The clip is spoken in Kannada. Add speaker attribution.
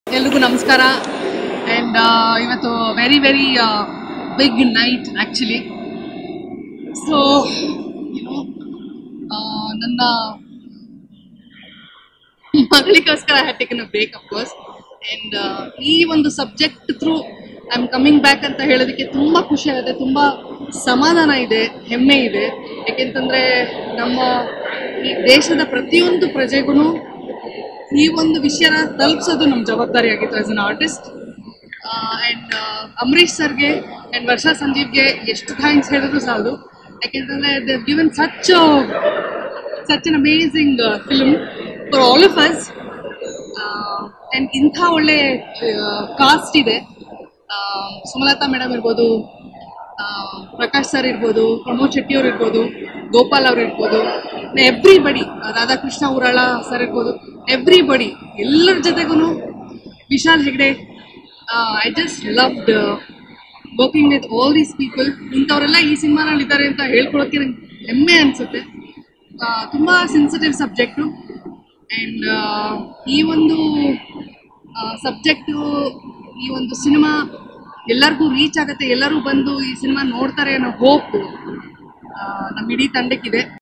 Speaker 1: ಎಲ್ರಿಗೂ ನಮಸ್ಕಾರ ಆ್ಯಂಡ್ ಇವತ್ತು very very big night actually so ಏನು ನನ್ನ ಮಗಳಿಗೋಸ್ಕರ had taken a break of course and ಈ ಒಂದು subject through I am coming back ಅಂತ ಹೇಳೋದಕ್ಕೆ ತುಂಬ ಖುಷಿ ಆಗುತ್ತೆ ತುಂಬ ಸಮಾಧಾನ ಇದೆ ಹೆಮ್ಮೆ ಇದೆ ಯಾಕೆಂತಂದರೆ ನಮ್ಮ ಈ ದೇಶದ ಪ್ರತಿಯೊಂದು ಪ್ರಜೆಗೂ ಈ ಒಂದು ವಿಷಯನ ತಲುಪಿಸೋದು ನಮ್ಮ ಜವಾಬ್ದಾರಿ ಆಗಿತ್ತು as an artist and Ambareesh ಸರ್ಗೆ ಆ್ಯಂಡ್ ವರ್ಷಾ ಸಂಜೀವ್ಗೆ ಎಷ್ಟು ಥ್ಯಾಂಕ್ಸ್ ಹೇಳಿದ್ರು ಸಾಲದು ಯಾಕೆಂತಂದರೆ they given such such an amazing film for all of us and ಇಂಥ ಒಳ್ಳೆ ಕಾಸ್ಟ್ ಇದೆ ಆ, ಸುಮಲತಾ ಮೇಡಮ್ ಇರ್ಬೋದು ಆ, ಪ್ರಕಾಶ್ ಸರ್ ಇರ್ಬೋದು ಪ್ರಮೋದ್ ಶೆಟ್ಟಿ ಅವ್ರು ಇರ್ಬೋದು ಗೋಪಾಲ್ ಅವ್ರು ಇರ್ಬೋದು ಎವ್ರಿಬಡಿ ರಾಧಾಕೃಷ್ಣ ಉರಾಳ ಸರ್ ಇರ್ಬೋದು ಎವ್ರಿಬಡಿ ಎಲ್ಲರ ಜೊತೆಗೂ Vishal Hegde I just loved working with all these people ಇಂಥವರೆಲ್ಲ ಈ ಸಿನಿಮಾನಲ್ಲಿ ಇದ್ದಾರೆ ಅಂತ ಹೇಳ್ಕೊಳ್ಳೋಕ್ಕೆ ನಂಗೆ ಹೆಮ್ಮೆ ಅನಿಸುತ್ತೆ ತುಂಬ ಸೆನ್ಸಿಟಿವ್ ಸಬ್ಜೆಕ್ಟು ಆ್ಯಂಡ್ ಈ ಒಂದು ಸಬ್ಜೆಕ್ಟು ಈ ಒಂದು ಸಿನಿಮಾ ಎಲ್ಲರಿಗೂ ರೀಚ್ ಆಗುತ್ತೆ ಎಲ್ಲರೂ ಬಂದು ಈ ಸಿನಿಮಾ ನೋಡ್ತಾರೆ ಅನ್ನೋ ಹೋಪ್ ನಮ್ಮ ಇಡೀ ತಂಡಕ್ಕಿದೆ